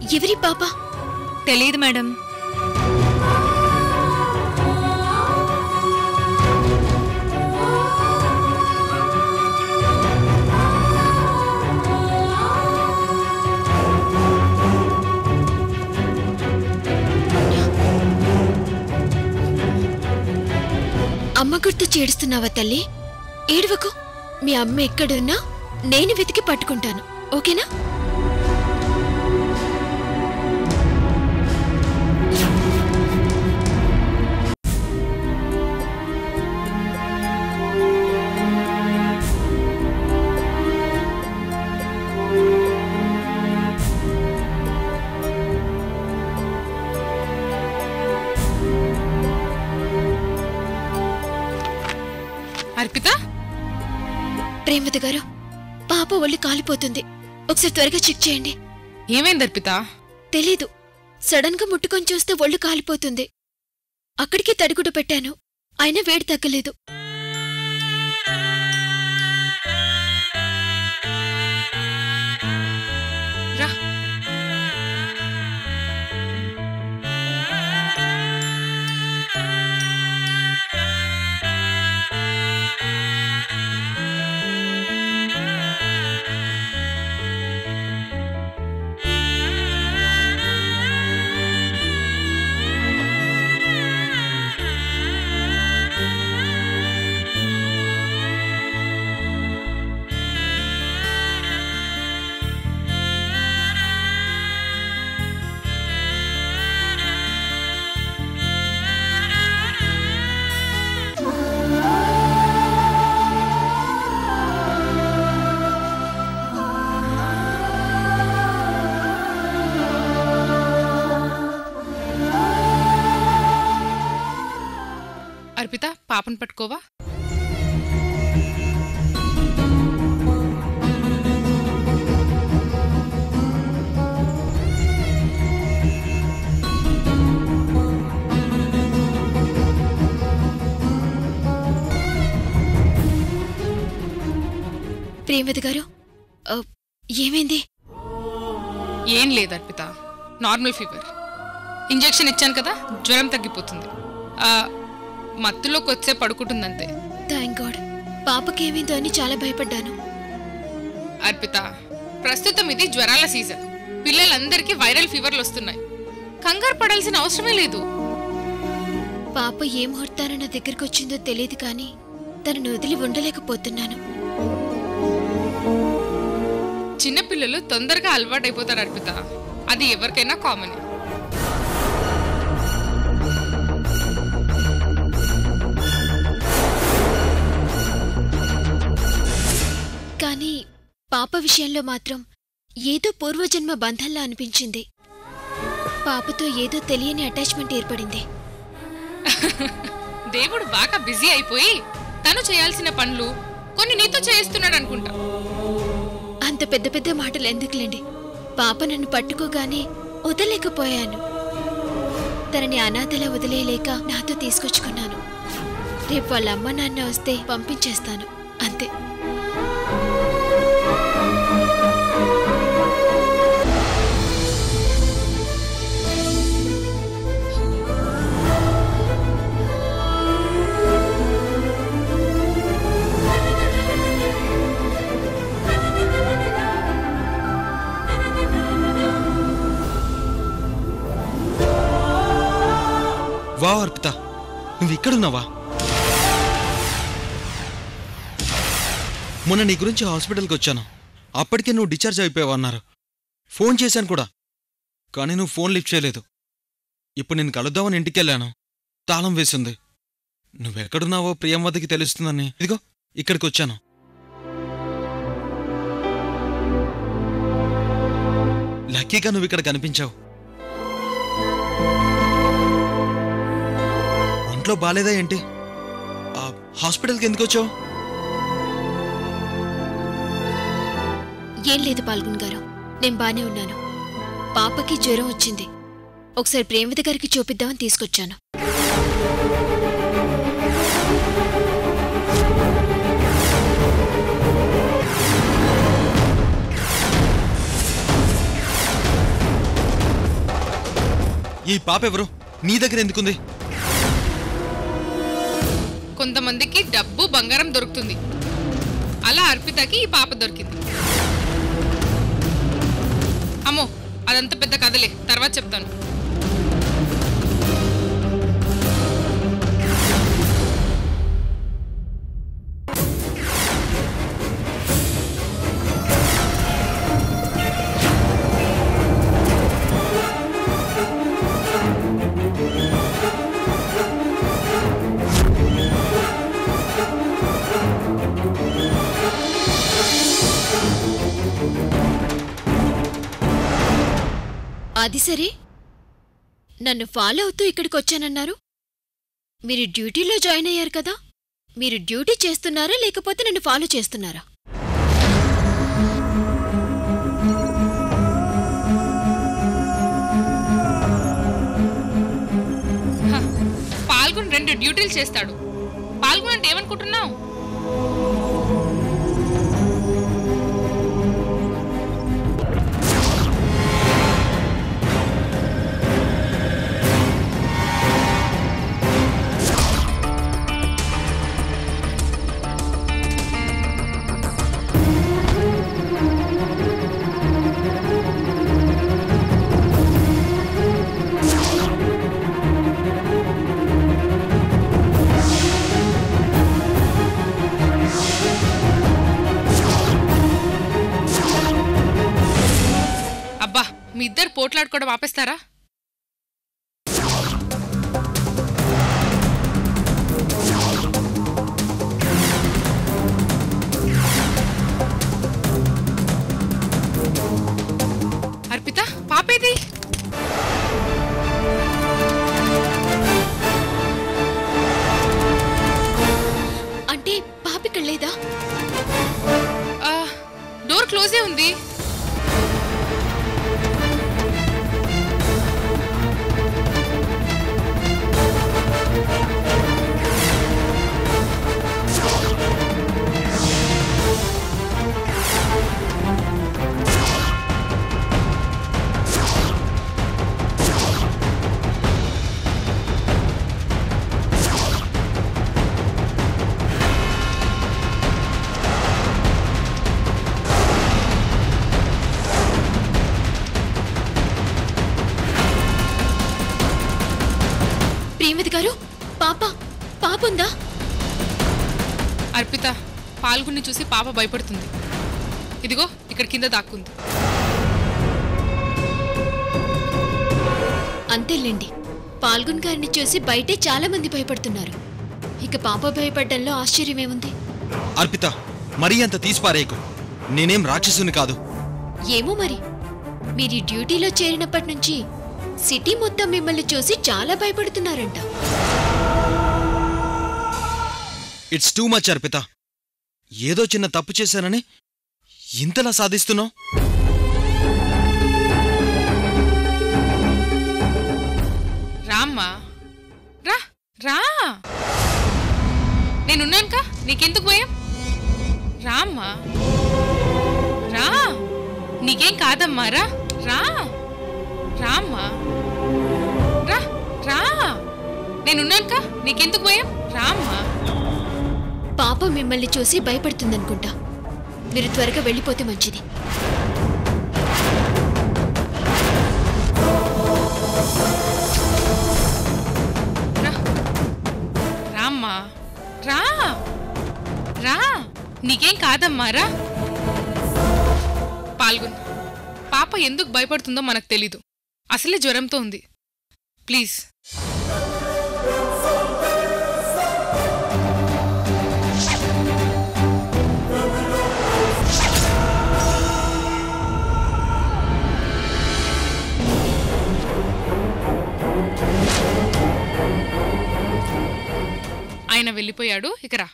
ఎవరి పాప తెలియదు మేడం అమ్మ గుర్తు చేడుస్తున్నావా తల్లి ఏడవకు మీ అమ్మ ఎక్కడున్నా నేను వెతికి పట్టుకుంటాను ఓకేనా అర్పిత ప్రేమత గారు పాప ఒళ్ళు కాలిపోతుంది ఒకసారి త్వరగా చెక్ చేయండి ఏమైంది అర్పిత తెలీదు సడన్ గా ముట్టుకొని చూస్తే ఒళ్ళు కాలిపోతుంది అక్కడికి తడిగుడ్డ పెట్టాను అయినా వేడి తగ్గలేదు రా అర్పిత పాపను పట్టుకోవా ప్రేమత గారు ఆ, ఏమైంది ఏం లేదు అర్పిత నార్మల్ ఫీవర్ ఇంజెక్షన్ ఇచ్చాను కదా జ్వరం తగ్గిపోతుంది ఆ, మత్తులోకి వచ్చే పడుకుంటుందంతే థ్యాంక్ గాడ్ పాపకి ఏమైందో అని చాలా భయపడ్డాను అర్పిత ప్రస్తుతం ఇది జ్వరాల సీజన్ పిల్లలందరికీ వైరల్ ఫీవర్లు వస్తున్నాయి కంగారు పడాల్సిన అవసరమే లేదు పాప ఏ ముహూర్తాన నా దగ్గరకు వచ్చిందో తెలియదు కానీ తనను వదిలి ఉండలేకపోతున్నాను చిన్నపిల్లలు తొందరగా అలవాటైపోతారు అర్పిత అది ఎవరికైనా కామన్ కానీ పాప విషయంలో మాత్రం ఏదో పూర్వజన్మ బంధంలా అనిపించింది పాపతో ఏదో తెలియని అటాచ్మెంట్ ఏర్పడింది దేవుడు బాగా బిజీ అయిపోయి తను చేయాల్సిన పనులు కొన్ని నీతో చేయిస్తున్నాడు అనుకుంటా అంత పెద్ద పెద్ద మాటలు ఎందుకులేండి పాప నన్ను పట్టుకోగానే వదలేకపోయాను తనని అనాథలా వదిలేయలేక నాతో తీసుకొచ్చుకున్నాను రేపు వాళ్ళ అమ్మ నాన్న వస్తే పంపించేస్తాను అంతే వా అర్పిత నువ్వు ఇక్కడున్నావా మొన్న నీ గురించి హాస్పిటల్కి వచ్చాను అప్పటికే నువ్వు డిశ్చార్జ్ అయిపోయావు అన్నారు ఫోన్ చేశాను కూడా కానీ నువ్వు ఫోన్ లిఫ్ట్ చేయలేదు ఇప్పుడు నేను కలుద్దామని ఇంటికెళ్ళాను తాళం వేసింది నువ్వెక్కడున్నావో ప్రియంవదకి తెలుస్తుందని ఇదిగో ఇక్కడికి వచ్చాను లక్కీగా నువ్వు ఇక్కడ కనిపించావు ఒంట్లో బాలేదా ఏంటి ఆ, హాస్పిటల్కి ఎందుకు వచ్చావు ఏం లేదు పాల్గొన్ గారు నేను బానే ఉన్నాను పాపకి జ్వరం వచ్చింది ఒకసారి ప్రేమత గారికి చూపిద్దామని తీసుకొచ్చాను ఈ పాప ఎవరు నీ దగ్గర ఎందుకుంది కొంతమందికి డబ్బు బంగారం దొరుకుతుంది అలా అర్పితకి ఈ పాప దొరికింది అమ్మో అదంతా పెద్ద కథలే తర్వాత చెప్తాను అది సరే నన్ను ఫాలో అవుతూ ఇక్కడికి వచ్చానన్నారు మీరు డ్యూటీలో జాయిన్ అయ్యారు కదా మీరు డ్యూటీ చేస్తున్నారా లేకపోతే నన్ను ఫాలో చేస్తున్నారా హ, పాల్గొని రెండు డ్యూటీలు చేస్తాడు పాల్గొని అంటే ఏమనుకుంటున్నావు అబ్బా మీ ఇద్దరు పోట్లాడుకోవడం ఆపేస్తారా అర్పిత పాపేది అంటే పాపిక్కడ లేదా ఆ, డోర్ క్లోజే ఉంది ప్రియమతి గారు పాప పాప ఉందా అర్పిత పాల్గొని చూసి పాప భయపడుతుంది ఇదిగో ఇక్కడ కింద దాక్కుంది అంతేలేండి పాల్గొన్ గారిని చూసి బయటే చాలా మంది భయపడుతున్నారు ఇక పాప భయపడ్డంలో ఆశ్చర్యమేముంది అర్పిత మరీ అంత తీసిపారేయకు నేనేం రాక్షసుని కాదు ఏమో మరి మీరు ఈ డ్యూటీలో చేరినప్పటి నుంచి సిటీ మొత్తం మిమ్మల్ని చూసి చాలా భయపడుతున్నారంట ఇట్స్ టూ మచ్ అర్పిత ఏదో చిన్న తప్పు చేశానని ఇంతలా సాధిస్తున్నావు రామ్మా రా రా నేనున్నానుక నీకెందుకు భయం రామ్మా రా నీకేం కాదమ్మా రా రా రామ్మా రా రా నేనున్నానుక నీకెందుకు భయం రామ్మా పాప మిమ్మల్ని చూసి భయపడుతుందనుకుంటా మీరు త్వరగా వెళ్ళిపోతే మంచిది రా రామ్మా రా రా నీకేం కాదమ్మా రా పాల్గొన్ పాప ఎందుకు భయపడుతుందో మనకు తెలీదు అసలే జ్వరంతో ఉంది ప్లీజ్ ఆయన వెళ్ళిపోయాడు ఇక రా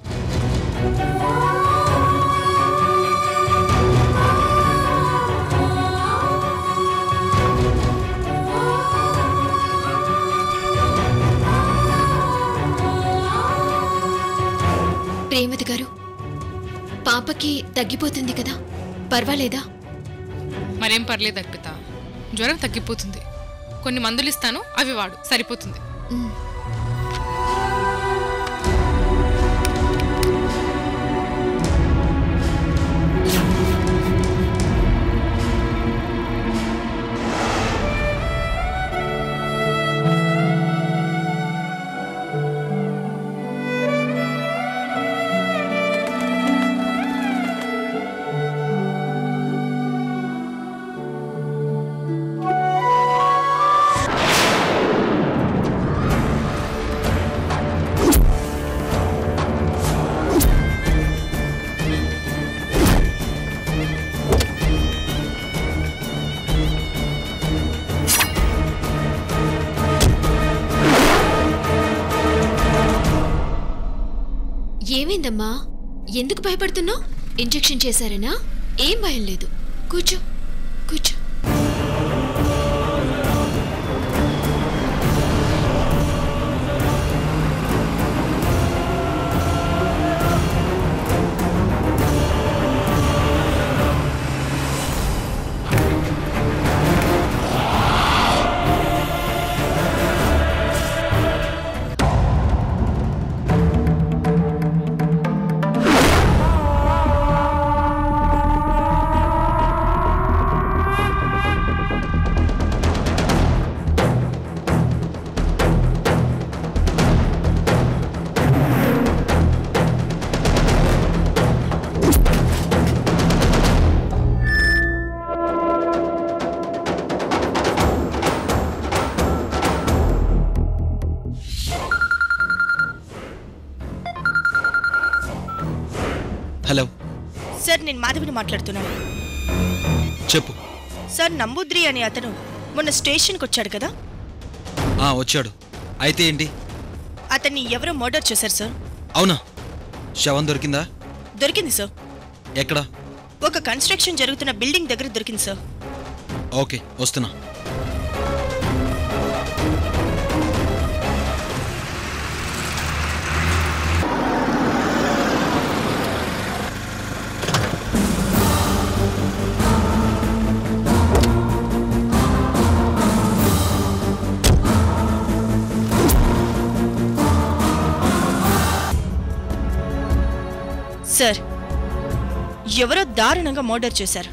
ప్రేమతి గారు పాపకి తగ్గిపోతుంది కదా పర్వాలేదా మరేం పర్లేదు అర్పిత జ్వరం తగ్గిపోతుంది కొన్ని మందులు ఇస్తాను అవి వాడు సరిపోతుంది మ్. ఏమైందమ్మా ఎందుకు భయపడుతున్నావు ఇంజెక్షన్ చేశారనా ఏం భయం లేదు కూర్చో కూర్చో హలో సార్ నేను మాధవిని మాట్లాడుతున్నాను చెప్పు సార్ నంబూద్రి అనే అతను మొన్న స్టేషన్కి వచ్చాడు కదా ఆ వచ్చాడు అయితే ఏంటి అతన్ని ఎవరో మర్డర్ చేశారు సార్ అవునా శవం దొరికిందా దొరికింది సార్ ఎక్కడ ఒక కన్స్ట్రక్షన్ జరుగుతున్న బిల్డింగ్ దగ్గర దొరికింది సార్ ఓకే వస్తున్నా సార్ ఎవరో దారుణంగా మర్డర్ చేశారు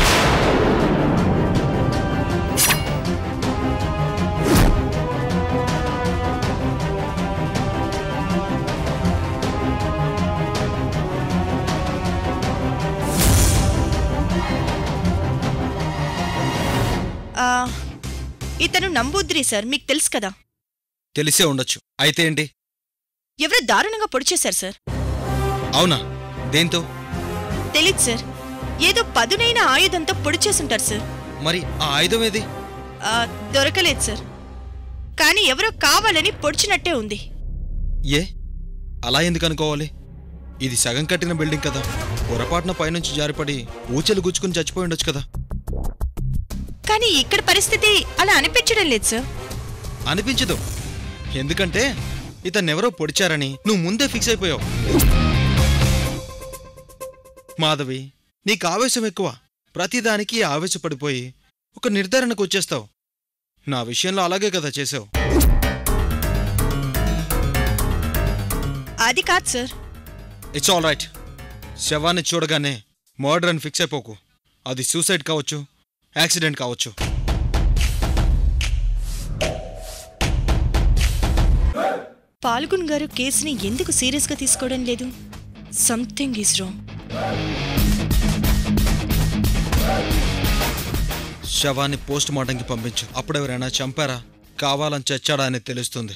ఆ, ఇతను నంబూద్రి సార్ మీకు తెలుసు కదా తెలిసే ఉండొచ్చు అయితే ఏంటి ఎవరో దారుణంగా పొడి చేశారు సార్ అవునా దేంతో తెలీదు సార్ ఏదో పదునైన ఆయుధంతో పొడి చేసుంటారు సార్ మరి ఆ ఆయుధం ఏది ఆ, దొరకలేదు సార్ కానీ ఎవరో కావాలని పొడిచినట్టే ఉంది ఏ అలా ఎందుకు అనుకోవాలి ఇది సగం కట్టిన బిల్డింగ్ కదా పొరపాటున పైనుంచి జారిపడి ఊచెలు గుచ్చుకుని చచ్చిపోయి ఉండొచ్చు కదా కానీ ఇక్కడ పరిస్థితి అలా అనిపించడం లేదు సార్ అనిపించదు ఎందుకంటే ఇతన్నెవరో పొడిచారని నువ్వు ముందే ఫిక్స్ అయిపోయావు మాధవి నీకు ఆవేశం ఎక్కువ ప్రతిదానికి ఆవేశపడిపోయి ఒక నిర్ధారణకు వచ్చేస్తావు నా విషయంలో అలాగే కదా చేసావు అది కాదు సార్ ఇట్స్ ఆల్ రైట్ శవాన్ని చూడగానే మర్డర్ అని ఫిక్స్ అయిపోకు అది సూసైడ్ కావచ్చు యాక్సిడెంట్ కావచ్చు పాల్గొన్ గారు కేసుని ఎందుకు సీరియస్గా తీసుకోవడం లేదు సంథింగ్ ఈజ్ రాంగ్ శవాన్ని పోస్ట్ మార్టంకి పంపించు అప్పుడెవరైనా చంపారా కావాలని చచ్చాడా అని తెలుస్తుంది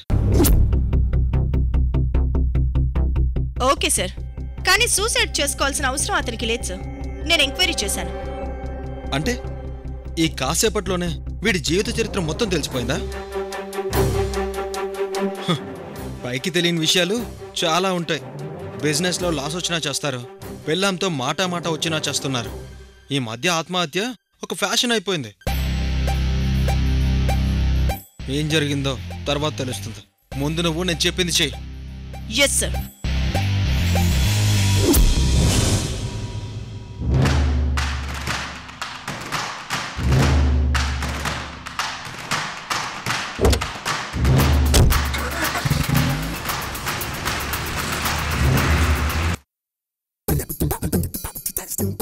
ఓకే సార్ కానీ సూసైడ్ చేసుకోవాల్సిన అవసరం అతనికి లేదు సార్ నేను ఎంక్వైరీ చేశాను అంటే ఈ కాసేపట్లోనే వీడి జీవిత చరిత్ర మొత్తం తెలిసిపోయిందా హ్, పైకి తెలియని విషయాలు చాలా ఉంటాయి బిజినెస్లో లాస్ వచ్చినా చేస్తారు పెళ్ళాంతో మాట మాట వచ్చినా చేస్తున్నారు ఈ మధ్య ఆత్మహత్య ఒక ఫ్యాషన్ అయిపోయింది ఏం జరిగిందో తర్వాత తెలుస్తుంది ముందు నువ్వు నేను చెప్పింది చెయ్యి ఎస్ సార్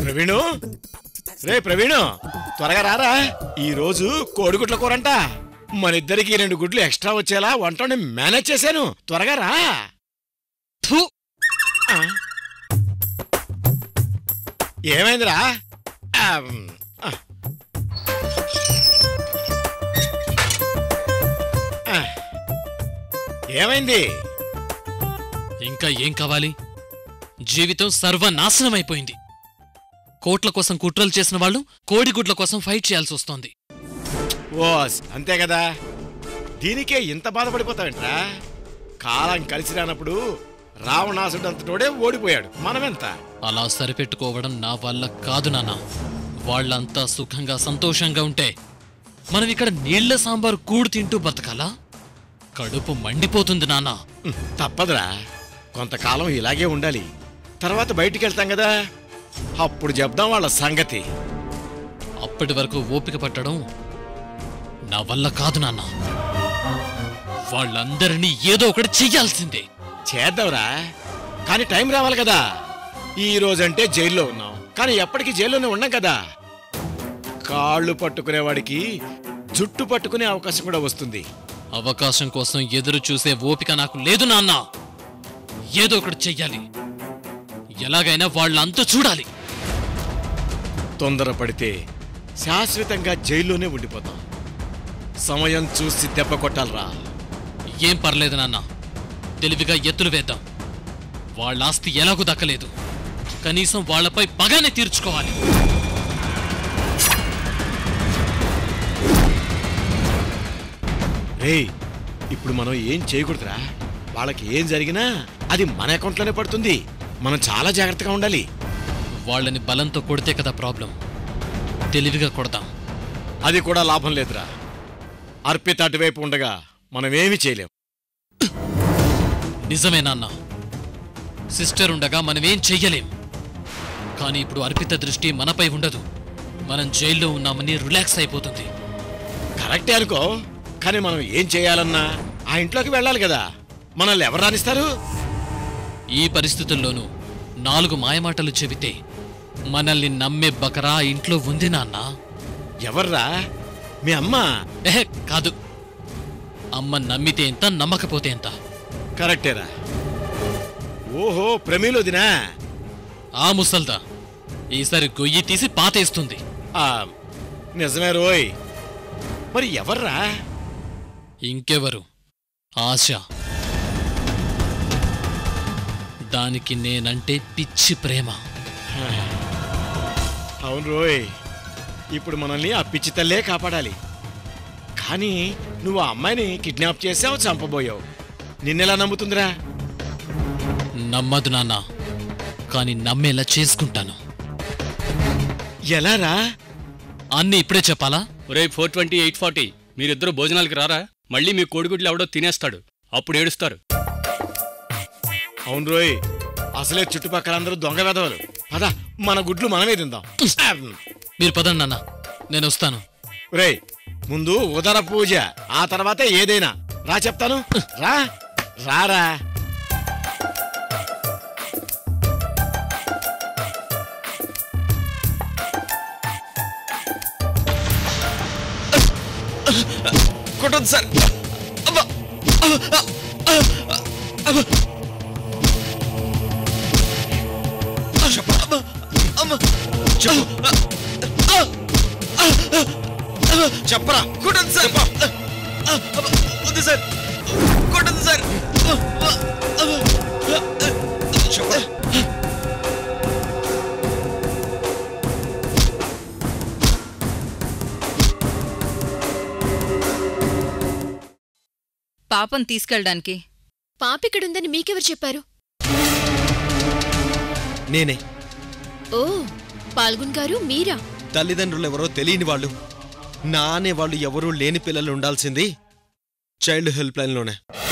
ప్రవీణు రే ప్రవీణు త్వరగా రారా ఈ రోజు కోడిగుడ్ల కూరంట మన ఇద్దరికి రెండు గుడ్లు ఎక్స్ట్రా వచ్చేలా వంటని మేనేజ్ చేశాను త్వరగా రా ఫు! ఆ. ఏమైందిరా ఆమ్, ఆ. ఆ. ఏమైంది ఇంకా ఏం కావాలి జీవితం సర్వనాశనమైపోయింది కోట్ల కోసం కుట్రలు చేసిన వాళ్ళు కోడిగుడ్ల కోసం ఫైట్ చేయాల్సి వస్తోంది ఓస్ అంతే కదా దీనికే ఇంత బాధపడిపోతావేంట్రా కాలం కలిసి రానప్పుడు రావణాసుడు అంతటోడే ఓడిపోయాడు మనమెంత అలా సరిపెట్టుకోవడం నా వల్ల కాదు నాన్న వాళ్ళంతా సుఖంగా సంతోషంగా ఉంటే మనం ఇక్కడ నీళ్ల సాంబార్ కూడు తింటూ బతకాలా కడుపు మండిపోతుంది నాన్న ఉహ్, తప్పదురా కొంతకాలం ఇలాగే ఉండాలి తర్వాత బయటికి వెళ్తాం కదా అప్పుడు చెప్దాం వాళ్ళ సంగతి అప్పటి వరకు ఓపిక పట్టడం నా వల్ల కాదు నాన్న వాళ్ళందరినీ ఏదో ఒకటి చెయ్యాల్సిందే చేద్దాంరా కానీ టైం రావాలి కదా ఈ రోజంటే జైల్లో ఉన్నాం కానీ ఎప్పటికీ జైల్లోనే ఉన్నాం కదా కాళ్ళు పట్టుకునేవాడికి జుట్టు పట్టుకునే అవకాశం కూడా వస్తుంది అవకాశం కోసం ఎదురు చూసే ఓపిక నాకు లేదు నాన్న ఏదో ఒకటి చెయ్యాలి ఎలాగైనా వాళ్ళంతా చూడాలి తొందరపడితే శాశ్వతంగా జైల్లోనే ఉండిపోతాం సమయం చూసి దెబ్బ కొట్టాలరా ఏం పర్లేదు నాన్న తెలివిగా ఎత్తులు వేద్దాం వాళ్ళ ఆస్తి ఎలాగూ దక్కలేదు కనీసం వాళ్ళపై పగానే తీర్చుకోవాలి రేయ్ ఇప్పుడు మనం ఏం చేయకూడదురా వాళ్ళకి ఏం జరిగినా అది మన అకౌంట్లోనే పడుతుంది మనం చాలా జాగ్రత్తగా ఉండాలి వాళ్ళని బలంతో కొడితే కదా ప్రాబ్లం తెలివిగా కొడదాం అది కూడా లాభం లేదురా అర్పిత అటువైపు ఉండగా మనం ఏమీ చేయలేం నిజమే నాన్న సిస్టర్ ఉండగా మనమేం చెయ్యలేం కానీ ఇప్పుడు అర్పిత దృష్టి మనపై ఉండదు మనం జైల్లో ఉన్నామని రిలాక్స్ అయిపోతుంది కరెక్టే అనుకో కానీ మనం ఏం చేయాలన్నా ఆ ఇంట్లోకి వెళ్ళాలి కదా మనల్ని ఎవరు రానిస్తారు ఈ పరిస్థితుల్లోనూ నాలుగు మాయమాటలు చెబితే మనల్ని నమ్మే బకరా ఆ ఇంట్లో ఉంది నాన్న ఎవర్రా మీ అమ్మ ఎహె కాదు అమ్మ నమ్మితే ఎంత నమ్మకపోతే ఎంత కరెక్టేరా ఓహో ప్రమీలోదినా ఆ ముసల్దా ఈసారి గొయ్యి తీసి పాతేస్తుంది ఆ, నిజమే రోయ్ మరి ఎవర్రా ఇంకెవరు ఆశ దానికి నేనంటే పిచ్చి ప్రేమ అవును రోయ్ ఇప్పుడు మనల్ని ఆ పిచ్చి తల్లే కాపాడాలి కానీ నువ్వు ఆ అమ్మాయిని కిడ్నాప్ చేసావు చంపబోయావు నిన్నెలా నమ్ముతుందిరా నమ్మదు నాన్న కానీ నమ్మేలా చేసుకుంటాను ఎలారా అన్ని ఇప్పుడే చెప్పాలా ఒరే ఫోర్ ట్వంటీ ఎయిట్ ఫార్టీ మీరిద్దరు భోజనాలకి రారా మళ్ళీ మీ కోడిగుడ్లు ఎవడో తినేస్తాడు అప్పుడు ఏడుస్తారు అవును రోయ్ అసలే చుట్టుపక్కల అందరూ దొంగ వెదవలు పద మన గుడ్లు మనమే తిందాం మీరు పదండి నాన్న నేను వస్తాను రేయ్ ముందు ఉదర పూజ ఆ తర్వాత ఏదైనా రా చెప్తాను రా రారా కొట్టదు సార్ చెప్పరా కొట్టదు సార్ వద్దు సార్ కొట్టదు సార్ చెప్పరా పాపం తీసుకెళ్ళడానికి పాపిక్కడుందని మీకెవరు చెప్పారు నేనే ఓ పాల్గొన్ గారు మీరా తల్లిదండ్రులు ఎవరో తెలియని వాళ్ళు నా అనే వాళ్ళు ఎవరూ లేని పిల్లలు ఉండాల్సింది చైల్డ్ హెల్ప్ లైన్లోనే